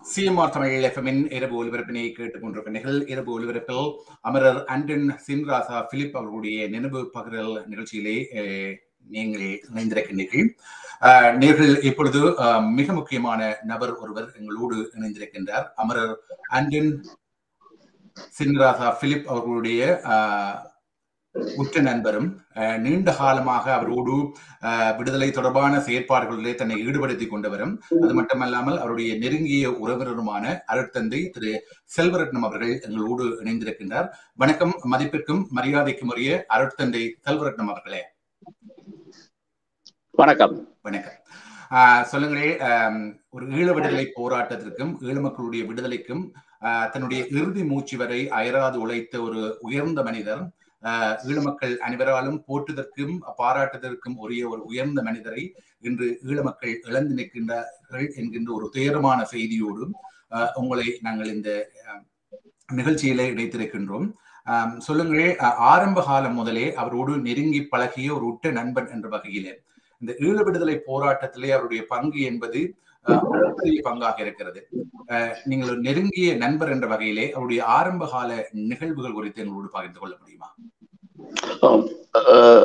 CMR Tamil எஃப்எம்மின் இரவு ஒலிபரப்பினை கேட்டுக் கொண்டிருக்கிறீர்கள் இரவு ஒலிபரப்பில் அமரர் அண்டன் சின்ராசா பிலிப் அவர்களுடைய நினைவு பகிரல் நிகழ்ச்சியிலே அஹ், நீங்கள் இணைந்திருக்கின்றீர்கள் அஹ், நீங்கள் இப்பொழுது அஹ், மிக முக்கியமான நபர் ஒருவர் எங்களோடு இணைந்திருக்கின்றார் அமரர் அண்டன் சின்ராசா பிலிப் அவர்களுடைய அஹ், உற்ற நண்பரும் அஹ், நீண்ட காலமாக அவரோடு அஹ், விடுதலை தொடர்பான செயற்பாடுகளிலே தன்னை ஈடுபடுத்திக் கொண்டவரும் அது மட்டுமல்லாமல் அவருடைய நெருங்கிய உறவினருமான அருட்தந்தை திரு செல்வரட்னம் அவர்கள் எங்களோடு இணைந்திருக்கின்றார் வணக்கம் மதிப்பிற்கும் மரியாதைக்கும் உரிய அருட்தந்தை செல்வரட்னம் அவர்களே வணக்கம் வணக்கம் ஆஹ் சொல்லுங்களே ஆம், ஒரு ஈழ விடுதலை போராட்டத்திற்கும் ஈழ மக்களுடைய விடுதலைக்கும் ஆஹ், தன்னுடைய இறுதி மூச்சு வரை அயராது உழைத்த ஒரு உயர்ந்த மனிதர் ஆஹ், ஈழ மக்கள் அனைவராலும் போற்றுதற்கும் பாராட்டுதற்கும் உரிய ஒரு உயர்ந்த மனிதரை இன்று ஈழ மக்கள் இழந்து நிற்கின்றார்கள் என்கின்ற ஒரு துயரமான செய்தியோடு ஆஹ், உங்களை நாங்கள் இந்த ஆஹ், நிகழ்ச்சியிலே இணைத்திருக்கின்றோம் ஆம், சொல்லுங்களே ஆஹ், ஆரம்ப காலம் முதலே அவரோடு நெருங்கி பழகிய ஒரு உற்ற நண்பன் என்ற வகையிலே இந்த ஈழ விடுதலை போராட்டத்திலே அவருடைய பங்கு என்பது அஹ், மிகப்பெரிய பங்காக இருக்கிறது அஹ், நீங்கள் ஒரு நெருங்கிய நண்பர் என்ற வகையிலே அவருடைய ஆரம்ப கால நிகழ்வுகள் குறித்து எங்களோடு பகிர்ந்து கொள்ள முடியுமா ஆம். அஹ்,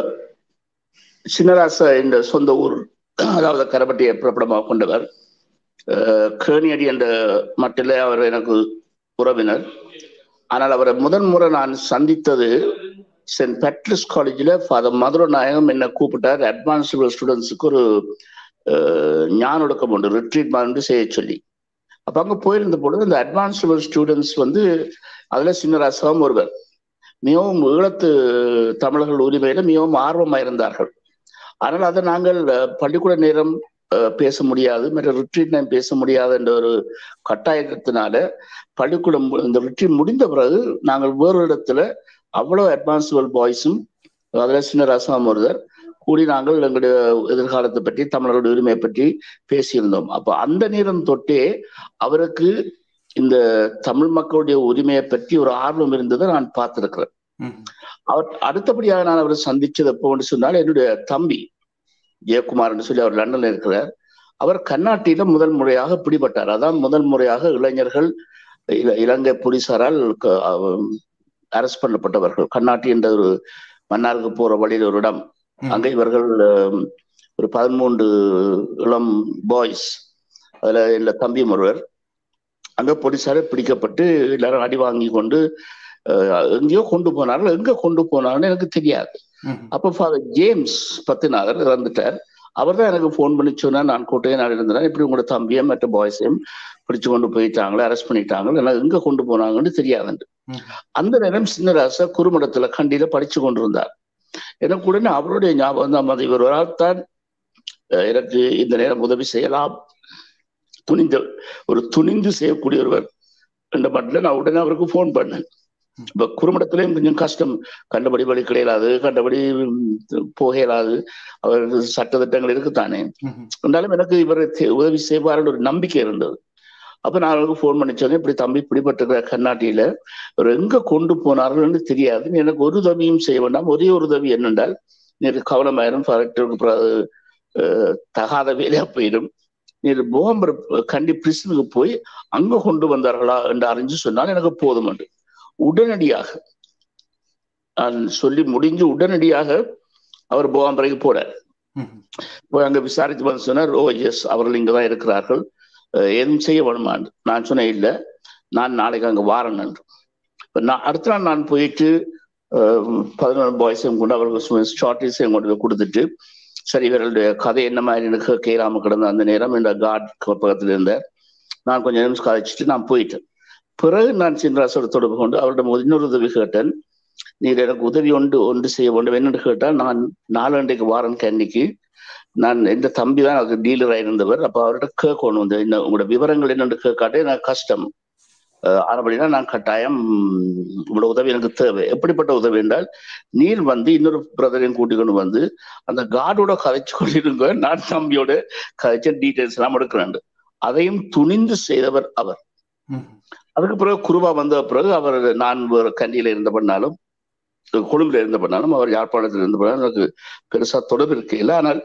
சின்னராச என்ற சொந்த ஊர் அதாவது கரப்பட்டியை புறப்படமாக கொண்டவர் அஹ், கேணியடி என்ற மட்டிலே அவர் எனக்கு உறவினர் ஆனால் அவரை முதன் முறை நான் சந்தித்தது சென்ட் பேட்ரிஸ் காலேஜில் ஃபாதர் மதுரை நாயகம் என்னை கூப்பிட்டார் அட்வான்ஸ் ஸ்டூடெண்ட்ஸுக்கு ஒரு அஹ், ஞான ஒடுக்கம் உண்டு ரிட்ரீட் மாதிரி செய்ய சொல்லி அப்போ அங்கே போயிருந்த பொழுது இந்த அட்வான்ஸ் ஸ்டூடெண்ட்ஸ் வந்து அதில் சின்னராசகம் ஒருவர் மிகவும் ஈழத்து தமிழர்கள் உரிமையில மிகவும் ஆர்வமாக இருந்தார்கள் ஆனால் அதை நாங்கள் அஹ், பள்ளிக்கூட நேரம் அஹ், பேச முடியாது மற்ற ரிட்ரீட் நேரம் பேச முடியாது என்ற ஒரு கட்டாயத்தினால பள்ளிக்கூடம் மு- இந்த ரிட்ரீட் முடிந்த பிறகு நாங்கள் வேறு இடத்துல அவ்வளவு அட்வான்ஸ்வல் பாய்ஸும் அதில் சின்னராசம் ஒருவர் கூடி நாங்கள் எங்களுடைய எதிர்காலத்தை பற்றி தமிழர்களுடைய உரிமையை பற்றி பேசியிருந்தோம் அப்போ அந்த நேரம் தொட்டே அவருக்கு இந்த தமிழ் மக்களுடைய உரிமையை பற்றி ஒரு ஆர்வம் இருந்ததை நான் பார்த்திருக்கிறேன் ம், அவர் அடுத்தபடியாக நான் அவரை சந்திச்சது எப்போன்னு சொன்னால் என்னுடைய தம்பி ஜெயக்குமார்னு சொல்லி அவர் லண்டன்ல இருக்கிறார் அவர் கர்நாட்டில முதல் முறையாக பிடிபட்டார் அதான் முதல் முறையாக இளைஞர்கள் இல- இலங்கை போலீசாரால் அரெஸ்ட் பண்ணப்பட்டவர்கள் கர்நாட்டி என்ற ஒரு மன்னாருக்கு போற வழியில் ஒரு இடம் ம், அங்கே இவர்கள் அஹ், ஒரு பதிமூன்று இளம் பாய்ஸ் அதுல இந்த தம்பியும் ஒருவர் அங்க போலீசாரை பிடிக்கப்பட்டு எல்லாரும் அடி வாங்கி கொண்டு அஹ், எங்கேயோ கொண்டு போனார்கள் எங்க கொண்டு போனாங்கன்னு எனக்கு தெரியாது ம், அப்போ ஃபாதர் ஜேம்ஸ் பத்திநாதர் இறந்துட்டார் அவர் தான் எனக்கு ஃபோன் பண்ணி சொன்னா நான் கோட்டையை நான் இருந்தேன் இப்படி உங்களோட தம்பியும் மற்ற பாய்ஸையும் பிடிச்சு கொண்டு போயிட்டாங்களே அரெஸ்ட் பண்ணிட்டாங்களே எனக்கு எங்க கொண்டு போனாங்கன்னு தெரியாதுண்டு ம், அந்த நேரம் சின்னராசா குறுமடத்துல கண்டியில படிச்சு கொண்டிருந்தார் எனக்கு உடனே அவருடைய ஞாபகம் தான் வந்து இவர் ஒரு ஆள் தான் அஹ், எனக்கு இந்த நேரம் உதவி செய்யலாம் துணிந்து ஒரு துணிந்து செய்யக்கூடிய ஒருவர் என்ற மட்டில் நான் உடனே அவருக்கு ஃபோன் பண்ணேன் இப்ப குறுமடத்திலையும் கொஞ்சம் கஷ்டம் கண்டபடி வழி கிடையாது கண்டபடி ம், போக இயலாது அவர் சட்ட திட்டங்கள் இருக்குத்தானே ம், இருந்தாலும் எனக்கு இவர் உதவி செய்வார்னு ஒரு நம்பிக்கை இருந்தது அப்ப நான் அவருக்கு ஃபோன் பண்ணி சொன்னேன் இப்படி தம்பி பிடிபட்டிருக்கிற கர்நாட்டியில ஒரு எங்க கொண்டு போனார்கள்னு தெரியாது நீ எனக்கு ஒரு உதவியும் செய்ய வேண்டாம் ஒரே ஒரு உதவி என்னென்றால் நீர் கவனமாயிரும் ஃபாரக்டருக்கு தகாத வேலையா போயிடும் நீர் போகம்பர் கண்டி பிரிசனுக்கு போய் அங்க கொண்டு வந்தார்களா என்று அறிஞ்சு சொன்னால் எனக்கு போதும் என்று உடனடியாக நான் சொல்லி முடிஞ்சு உடனடியாக அவர் போகாம்பரைக்கு போறார் ம், போய் அங்க விசாரித்து வந்து சொன்னார் ஓ எஸ் அவர்கள் இங்கதான் இருக்கிறார்கள் அஹ் எதுவும் செய்ய வேணுமான்னு நான் சொன்னேன் இல்ல நான் நாளைக்கு அங்க வாரேன் என்று இப்ப நான் அடுத்த நாள் நான் போயிட்டு பதினொன்று பாய்ஸையும் கொண்டு அவர்களுக்கு ஷார்ட்டீஸையும் கொண்டு போய் கொடுத்துட்டு சரி இவர்களுடைய கதை என்ன மாதிரி எனக்கு கேட்காம கிடந்த அந்த நேரம் இந்த காட் பக்கத்துல இருந்த நான் கொஞ்சம் நிமிஷம் கதைச்சிட்டு நான் போயிட்டேன் பிறகு நான் சின்ராசோட தொடர்பு கொண்டு அவரிடம் இன்னொரு உதவி கேட்டேன் நீர் எனக்கு உதவி ஒன்று ஒன்று செய்ய வேண்டும் என்னன்னு கேட்டால் நான் நாலண்டைக்கு வாரன் கன்னிக்கு நான் எந்த தம்பி தான் அதுக்கு டீலராக இருந்தவர் அப்போ அவர்கிட்ட கேட்கணும் இந்த இந்த உங்களோட விவரங்கள் என்னென்று கேட்காட்டே எனக்கு கஷ்டம் அஹ் ஆனபடினா நான் கட்டாயம் உங்களோட உதவி எனக்கு தேவை எப்படிப்பட்ட உதவி என்றால் நீர் வந்து இன்னொரு பிரதரையும் கூட்டிக் கொண்டு வந்து அந்த காடோட கதைச்சு கொண்டிருங்க நான் தம்பியோட கதைச்ச டீட்டெயில்ஸ் எல்லாம் எடுக்கிறேன் அதையும் துணிந்து செய்தவர் அவர் ம், அதுக்கு பிறகு குருவா வந்த பிறகு அவர் நான் வேறு கண்டியில இருந்த பண்ணாலும் கொழும்புல இருந்த பண்ணாலும் அவர் யாழ்ப்பாணத்தில் இருந்த பண்ணாலும் எனக்கு பெருசா தொடர்பு இருக்கையில் ஆனால்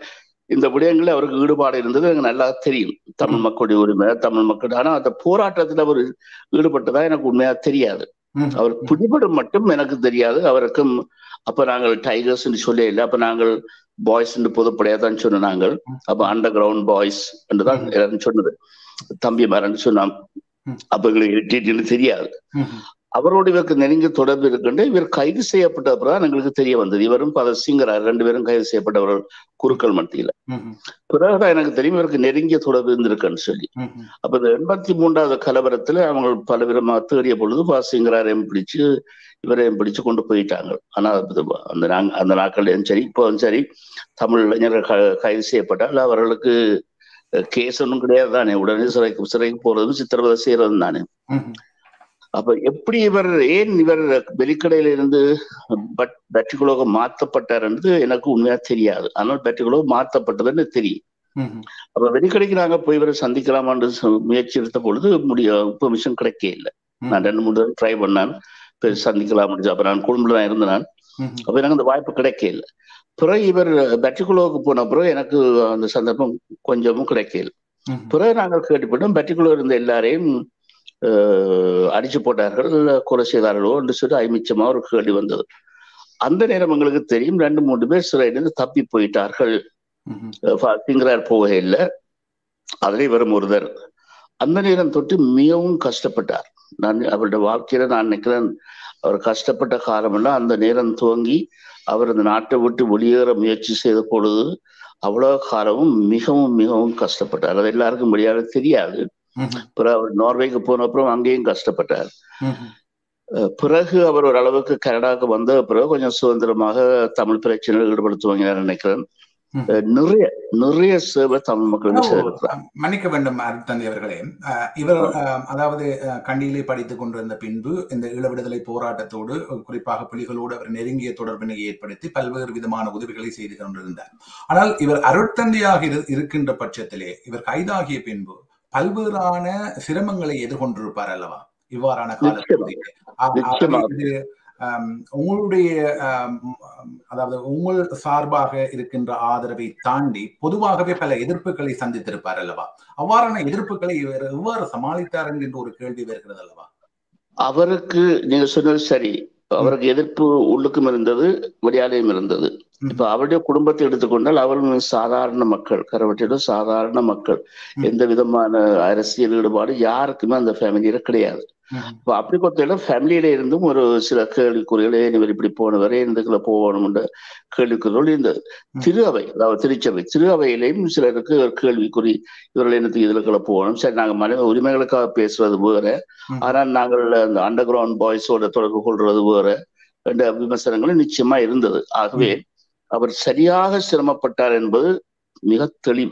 இந்த விடயங்களில் அவருக்கு ஈடுபாடு இருந்தது எனக்கு நல்லா தெரியும் தமிழ் மக்களுடைய உரிமை தமிழ் மக்கள் ஆனா அந்த போராட்டத்துல அவர் ஈடுபட்டதா எனக்கு உண்மையா தெரியாது அவர் பிடிபடும் மட்டும் எனக்கு தெரியாது அவருக்கும் அப்ப நாங்கள் டைகர்ஸ் சொல்ல இல்லை அப்ப நாங்கள் பாய்ஸ் பொதுப்படையா தான் சொன்ன நாங்கள் அப்ப அண்டர் கிரவுண்ட் பாய்ஸ் என்றுதான் எல்லாரும் சொன்னது தம்பி மரன் சொன்னான் அப்ப எங்களுக்கு தெரியாது அவரோடு இவருக்கு நெருங்கிய தொடர்பு இருக்கின்ற இவர் கைது செய்யப்பட்ட பிறகு எங்களுக்கு தெரிய வந்தது இவரும் பதர் சிங்கரார் ரெண்டு பேரும் கைது செய்யப்பட்டவர்கள் குருக்கள் மத்தியில பிறகுதான் எனக்கு தெரியும் இவருக்கு நெருங்கிய தொடர்பு இருந்திருக்குன்னு சொல்லி அப்ப இந்த எண்பத்தி மூன்றாவது கலவரத்துல அவங்க பல விதமாக தேடிய பொழுது பாசிங்கராரையும் பிடிச்சு இவரையும் பிடிச்சு கொண்டு போயிட்டாங்க ஆனா அந்த நாங்க அந்த நாட்கள்லயும் சரி இப்போ சரி தமிழ் இளைஞர்கள் கைது செய்யப்பட்டால் அவர்களுக்கு கேஸ் ஒன்றும் கிடையாது தானே உடனே சிறைக்கு சிறைக்கு போறதும் சித்திரவதை செய்யறதும் தானே அப்ப எப்படி இவர் ஏன் இவர் வெளிக்கடையில இருந்து பட் பேட்டிகுலோக மாற்றப்பட்டார் என்று எனக்கு உண்மையா தெரியாது ஆனால் பேட்டிகுலோ மாற்றப்பட்டதுன்னு தெரியும் அப்ப வெளிக்கடைக்கு நாங்க போய் இவரை சந்திக்கலாமான்னு முயற்சி எடுத்த பொழுது முடிய பெர்மிஷன் கிடைக்க இல்லை நான் ரெண்டு மூணு தடவை ட்ரை பண்ணான் சந்திக்கலாம் அப்ப நான் குடும்பத்துல தான் இருந்தேன் அப்ப எனக்கு அந்த வாய்ப்பு கிடைக்க இல்லை பிறகு இவர் பெட்டிகுலோவுக்கு போன பிறகு எனக்கு அந்த சந்தர்ப்பம் கொஞ்சமும் கிடைக்கல பிறகு நாங்கள் கேட்டுப்பட்டோம் பெட்டிகுலோ இருந்த எல்லாரையும் அடிச்சு போட்டார்கள் கொலை செய்தார்களோ என்று சொல்லி ஐமிச்சமா ஒரு கேள்வி வந்தது அந்த நேரம் எங்களுக்கு தெரியும் ரெண்டு மூன்று பேர் சிறையிலிருந்து தப்பி போயிட்டார்கள் திங்கிறார் போக இல்லை அதிலே வரும் ஒருதர் அந்த நேரம் தொட்டு மிகவும் கஷ்டப்பட்டார் நான் அவருடைய வாழ்க்கையில நான் நினைக்கிறேன் அவர் கஷ்டப்பட்ட காலமெல்லாம் அந்த நேரம் துவங்கி அவர் அந்த நாட்டை விட்டு வெளியேற முயற்சி செய்த பொழுது அவ்வளவு காலமும் மிகவும் மிகவும் கஷ்டப்பட்டார் அது எல்லாருக்கும் வெளியாக தெரியாது பிறகு அவர் நார்வேக்கு போன அப்புறம் அங்கேயும் கஷ்டப்பட்டார் பிறகு அவர் ஒரு அளவுக்கு கனடாவுக்கு வந்த பிறகு கொஞ்சம் சுதந்திரமாக தமிழ் பிரச்சனைகள் ஈடுபடுத்துவாங்க நினைக்கிறேன் நிறைய நிறைய சேவை தமிழ் மக்களுக்கு மன்னிக்க வேண்டும் அருத்தந்தி அவர்களே இவர் அதாவது கண்டியிலே படித்துக் கொண்டிருந்த பின்பு இந்த ஈழ விடுதலை போராட்டத்தோடு குறிப்பாக புலிகளோடு அவர் நெருங்கிய தொடர்பினை ஏற்படுத்தி பல்வேறு விதமான உதவிகளை செய்து கொண்டிருந்தார் ஆனால் இவர் அருட்தந்தையாக இருக்கின்ற பட்சத்திலே இவர் கைதாகிய பின்பு பல்வேறான சிரமங்களை எதிர்கொண்டிருப்பார் அல்லவா இவ்வாறான காலத்தில் உங்களுடைய அதாவது உங்கள் சார்பாக இருக்கின்ற ஆதரவை தாண்டி பொதுவாகவே பல எதிர்ப்புகளை சந்தித்திருப்பார் அல்லவா அவ்வாறான எதிர்ப்புகளை இவர் எவ்வாறு சமாளித்தார் என்கின்ற ஒரு கேள்வி வருகிறது அல்லவா அவருக்கு நீங்க சொன்னது சரி அவருக்கு எதிர்ப்பு உள்ளுக்கும் இருந்தது வெளியாலையும் இருந்தது இப்ப அவருடைய குடும்பத்தை எடுத்துக்கொண்டால் அவர்கள் சாதாரண மக்கள் கரவட்டியோட சாதாரண மக்கள் எந்த விதமான அரசியல் ஈடுபாடு யாருக்குமே அந்த ஃபேமிலியில கிடையாது இப்ப அப்படி பொறுத்தவரை ஃபேமிலியில இருந்தும் ஒரு சில கேள்விக்குறிகளே இவர் இப்படி போனவரே எந்தக்குள்ள போகணும்ன்ற கேள்விக்குறிகள் இந்த திரு அவை அதாவது திருச்சபை திரு அவையிலையும் சிலருக்கு ஒரு கேள்விக்குறி இவர்கள் என்னத்துக்கு இதுலக்குள்ள போகணும் சரி நாங்க மனித உரிமைகளுக்காக பேசுறது வேற ஆனால் நாங்கள் அந்த அண்டர் கிரவுண்ட் பாய்ஸோட தொடர்பு கொள்றது வேற என்ற விமர்சனங்களும் நிச்சயமா இருந்தது ஆகவே அவர் சரியாக சிரமப்பட்டார் என்பது மிக தெளிவு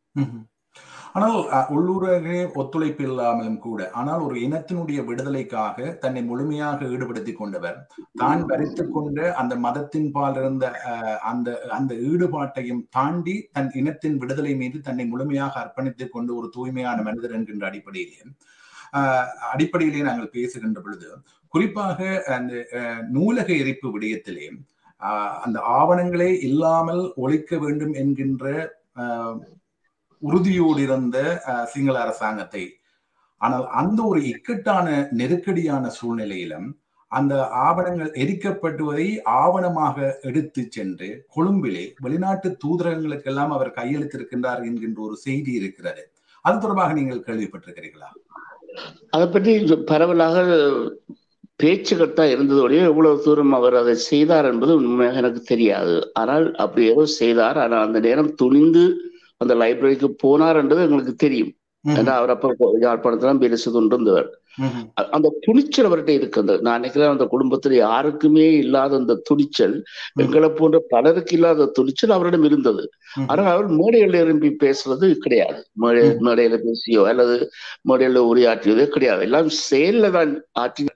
ஆனால் உள்ளூரே ஒத்துழைப்பு இல்லாமலும் கூட ஆனால் ஒரு இனத்தினுடைய விடுதலைக்காக தன்னை முழுமையாக ஈடுபடுத்தி கொண்டவர் தான் வரித்து கொண்ட அந்த மதத்தின் பால் இருந்த அந்த அந்த ஈடுபாட்டையும் தாண்டி தன் இனத்தின் விடுதலை மீது தன்னை முழுமையாக அர்ப்பணித்துக் கொண்டு ஒரு தூய்மையான மனிதர் என்கின்ற அடிப்படையிலே அடிப்படையிலே நாங்கள் பேசுகின்ற பொழுது குறிப்பாக அந்த நூலக எரிப்பு விடயத்திலே அந்த ஆவணங்களே இல்லாமல் ஒழிக்க வேண்டும் என்கின்ற உறுதியோடு இருந்த சிங்கள அரசாங்கத்தை ஆனால் அந்த ஒரு இக்கட்டான நெருக்கடியான சூழ்நிலையிலும் அந்த ஆவணங்கள் எரிக்கப்படுவதை ஆவணமாக எடுத்து சென்று கொழும்பிலே வெளிநாட்டு தூதரகங்களுக்கெல்லாம் அவர் கையெழுத்திருக்கின்றார் என்கின்ற ஒரு செய்தி இருக்கிறது அது தொடர்பாக நீங்கள் கேள்விப்பட்டிருக்கிறீர்களா அதை பற்றி பரவலாக பேச்சுக்கள் தான் இருந்ததோடைய எவ்வளவு தூரம் அவர் அதை செய்தார் என்பது உண்மையாக எனக்கு தெரியாது ஆனால் அப்படி ஏதோ செய்தார் ஆனால் அந்த நேரம் துணிந்து அந்த லைப்ரரிக்கு போனார் என்றது எங்களுக்கு தெரியும் ஏன்னா அவர் அப்ப யாழ்ப்பாணத்துல பெருசு கொண்டு வந்தவர் அந்த துணிச்சல் அவர்கிட்ட இருக்குது நான் நினைக்கிறேன் அந்த குடும்பத்துல யாருக்குமே இல்லாத அந்த துணிச்சல் எங்களை போன்ற பலருக்கு இல்லாத துணிச்சல் அவரிடம் இருந்தது ஆனால் அவர் மேடையில் எழும்பி பேசுறது கிடையாது மேடை மேடையில பேசியோ அல்லது மேடையில உரையாற்றியதோ கிடையாது எல்லாம் செயல்ல தான் ஆற்றின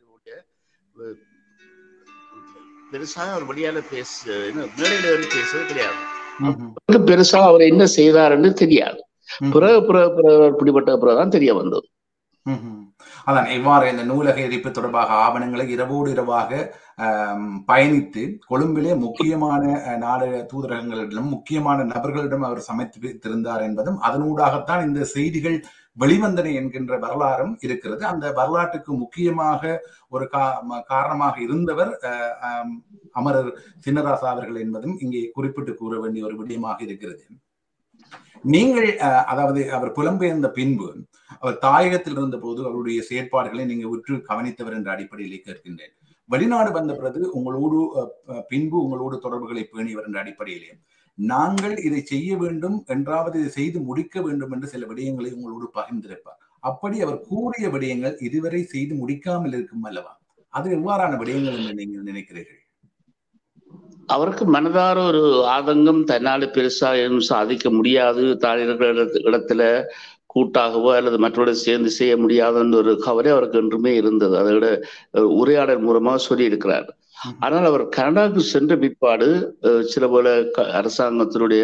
பெருசாக அவர் வழியால பேச மேடையில ஏறி பேசுறது கிடையாது பெருசா அவர் என்ன செய்தாருன்னு தெரியாது பிறகு பிறகு பிறகு பிடிபட்ட பிறகுதான் தெரிய வந்தது அதான் இவ்வாறு இந்த நூலக எரிப்பு தொடர்பாக ஆவணங்களை இரவோடு இரவாக பயணித்து கொழும்பிலே முக்கியமான நாடு தூதரகங்களிடம் முக்கியமான நபர்களிடம் அவர் சமைத்து வைத்திருந்தார் என்பதும் அதனூடாகத்தான் இந்த செய்திகள் வெளிவந்தன என்கின்ற வரலாறும் இருக்கிறது அந்த வரலாற்றுக்கு முக்கியமாக ஒரு காரணமாக இருந்தவர் அமரர் சின்னராசா அவர்கள் என்பதும் இங்கே குறிப்பிட்டு கூற வேண்டிய ஒரு விடயமாக இருக்கிறது நீங்கள் அதாவது அவர் புலம்பெயர்ந்த பின்பு அவர் தாயகத்தில் இருந்த போது அவருடைய செயற்பாடுகளை நீங்க உற்று கவனித்தவர் என்ற அடிப்படையிலே கேட்கின்றேன் வெளிநாடு வந்த பிறகு உங்களோடு பின்பு உங்களோடு தொடர்புகளை பேணியவர் என்ற அடிப்படையிலே நாங்கள் இதை செய்ய வேண்டும் என்றாவது இதை செய்து முடிக்க வேண்டும் என்று சில விடயங்களை உங்களோடு பகிர்ந்திருப்பார் அப்படி அவர் கூறிய விடயங்கள் இதுவரை செய்து முடிக்காமல் இருக்கும் அல்லவா அது எவ்வாறான விடயங்கள் என்று நீங்கள் நினைக்கிறீர்கள் அவருக்கு மனதார ஒரு ஆதங்கம் தன்னால பெருசா எதுவும் சாதிக்க முடியாது தான் இருக்கிற இடத்துல கூட்டாகவோ அல்லது மற்றவர்கள் சேர்ந்து செய்ய முடியாதுன்ற ஒரு கவலை அவருக்கு என்றுமே இருந்தது அதை விட உரையாடல் மூலமாக சொல்லி இருக்கிறார் ஆனால் அவர் கனடாவுக்கு சென்ற பிற்பாடு சில போல அரசாங்கத்தினுடைய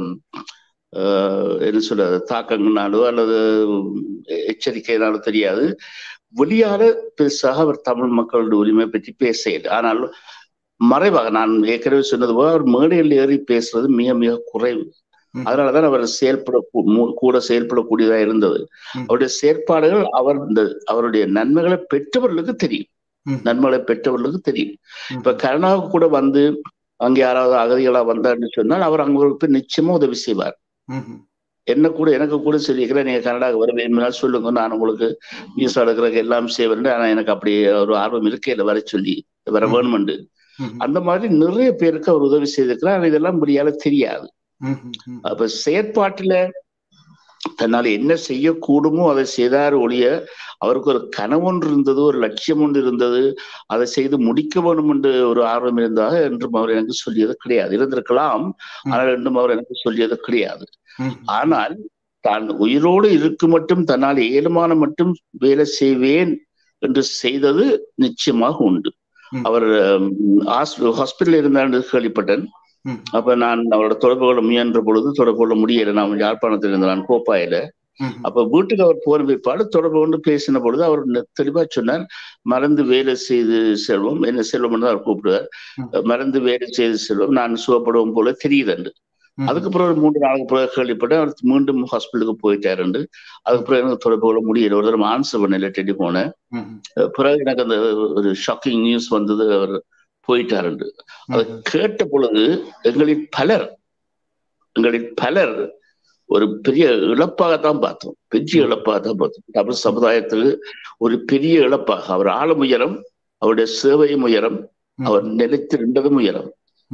என்ன சொல்ற தாக்கங்களாலோ அல்லது எச்சரிக்கையினாலோ தெரியாது வெளியால பெருசாக அவர் தமிழ் மக்களுடைய உரிமை பற்றி பேசல ஆனால் மறைவாக நான் ஏற்கனவே சொன்னது போல அவர் மேடையில் ஏறி பேசுறது மிக மிக குறைவு அதனாலதான் அவர் செயல்பட கூட செயல்படக்கூடியதா இருந்தது அவருடைய செயற்பாடுகள் அவர் இந்த அவருடைய நன்மைகளை பெற்றவர்களுக்கு தெரியும் நன்மைகளை பெற்றவர்களுக்கு தெரியும் இப்ப கருணாவுக்கு கூட வந்து அங்க யாராவது அகதிகளா வந்தாருன்னு சொன்னால் அவர் அங்களுக்கு நிச்சயமா உதவி செய்வார் என்ன கூட எனக்கு கூட சொல்லியிருக்கிறேன் நீங்க கனடாவுக்கு வர வேணும்னாலும் சொல்லுங்க நான் உங்களுக்கு வீசா எடுக்கிறதுக்கு எல்லாம் செய்வேன் ஆனா எனக்கு அப்படி ஒரு ஆர்வம் இருக்கே இல்லை வர சொல்லி வர வேணுமெண்டு அந்த மாதிரி நிறைய பேருக்கு அவர் உதவி செய்திருக்கிறார் இதெல்லாம் முடியால தெரியாது அப்ப செயற்பாட்டுல தன்னால் என்ன செய்யக்கூடுமோ அதை செய்தார் ஒழிய அவருக்கு ஒரு கனவொன்று இருந்தது ஒரு லட்சியம் ஒன்று இருந்தது அதை செய்து முடிக்க வேண்டும் என்று ஒரு ஆர்வம் இருந்ததாக என்றும் அவர் எனக்கு சொல்லியது கிடையாது இருந்திருக்கலாம் ஆனால் என்றும் அவர் எனக்கு சொல்லியது கிடையாது ஆனால் தான் உயிரோடு இருக்கு மட்டும் தன்னால் ஏழுமான மட்டும் வேலை செய்வேன் என்று செய்தது நிச்சயமாக உண்டு அவர் ஹாஸ்பிட்டல் இருந்தார் கேள்விப்பட்டேன் அப்ப நான் அவரோட தொடர்பு கொள்ள முயன்ற பொழுது தொடர்பு கொள்ள முடியல நான் யாழ்ப்பாணத்தில் இருந்த நான் கோப்பாயில அப்ப வீட்டுக்கு அவர் போன பிற்பாடு தொடர்பு கொண்டு பேசின பொழுது அவர் தெளிவா சொன்னார் மறந்து வேலை செய்து செல்வம் என்ன செல்வம் தான் அவர் கூப்பிடுவார் மறந்து வேலை செய்து செல்வம் நான் சுகப்படுவோம் போல தெரியுதுண்டு அதுக்கப்புறம் ஒரு மூன்று நாளுக்கு பிறகு கேள்விப்பட்டேன் அவர் மீண்டும் ஹாஸ்பிட்டலுக்கு போயிட்டாருண்டு அதுக்கப்புறம் எனக்கு தொடர்பு கொள்ள முடியல ஒரு தடவை ஆன்சர் பண்ணல டெலிஃபோனை பிறகு எனக்கு அந்த ஒரு ஷாக்கிங் நியூஸ் வந்தது அவர் போயிட்டாருண்டு அதை கேட்ட பொழுது எங்களில் பலர் எங்களில் பலர் ஒரு பெரிய இழப்பாகத்தான் பார்த்தோம் பெரிய இழப்பாகத்தான் பார்த்தோம் தமிழ் சமுதாயத்துக்கு ஒரு பெரிய இழப்பாக அவர் ஆளும் உயரம் அவருடைய சேவையும் உயரம் அவர் நிலைத்திருந்ததும் உயரம்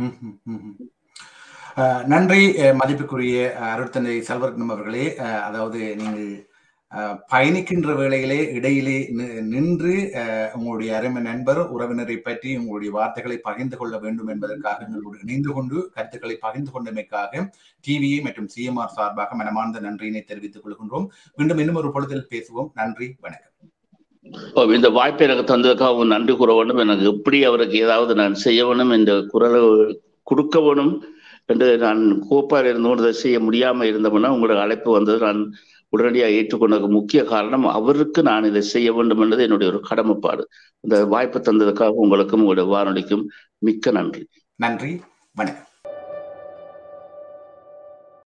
நன்றி மதிப்புக்குரிய அருட்தந்தை செல்வரத்னம் அவர்களே அதாவது நீங்கள் பயணிக்கின்ற வேளையிலே இடையிலே நின்று உங்களுடைய அருமை நண்பர் உறவினரை பற்றி உங்களுடைய வார்த்தைகளை பகிர்ந்து கொள்ள வேண்டும் என்பதற்காக எங்களோடு இணைந்து கொண்டு கருத்துக்களை பகிர்ந்து கொண்டமைக்காக டிவிஏ மற்றும் சிஎம்ஆர் சார்பாக மனமார்ந்த நன்றியினை தெரிவித்துக் கொள்கின்றோம் மீண்டும் இன்னும் ஒரு பொழுதில் பேசுவோம் நன்றி வணக்கம் இந்த வாய்ப்பை எனக்கு தந்ததுக்காக நன்றி கூற வேண்டும் எனக்கு எப்படி அவருக்கு ஏதாவது நான் செய்ய வேணும் என்ற குரலை கொடுக்க வேணும் என்று நான் கோப்பால் இருந்து கொண்டு செய்ய முடியாம இருந்தோம்னா உங்களோட அழைப்பு வந்தது நான் உடனடியாக ஏற்றுக்கொண்டதுக்கு முக்கிய காரணம் அவருக்கு நான் இதை செய்ய வேண்டும் என்பது என்னுடைய ஒரு கடமைப்பாடு இந்த வாய்ப்பு தந்ததுக்காக உங்களுக்கும் உங்களுடைய வானொலிக்கும் மிக்க நன்றி நன்றி வணக்கம்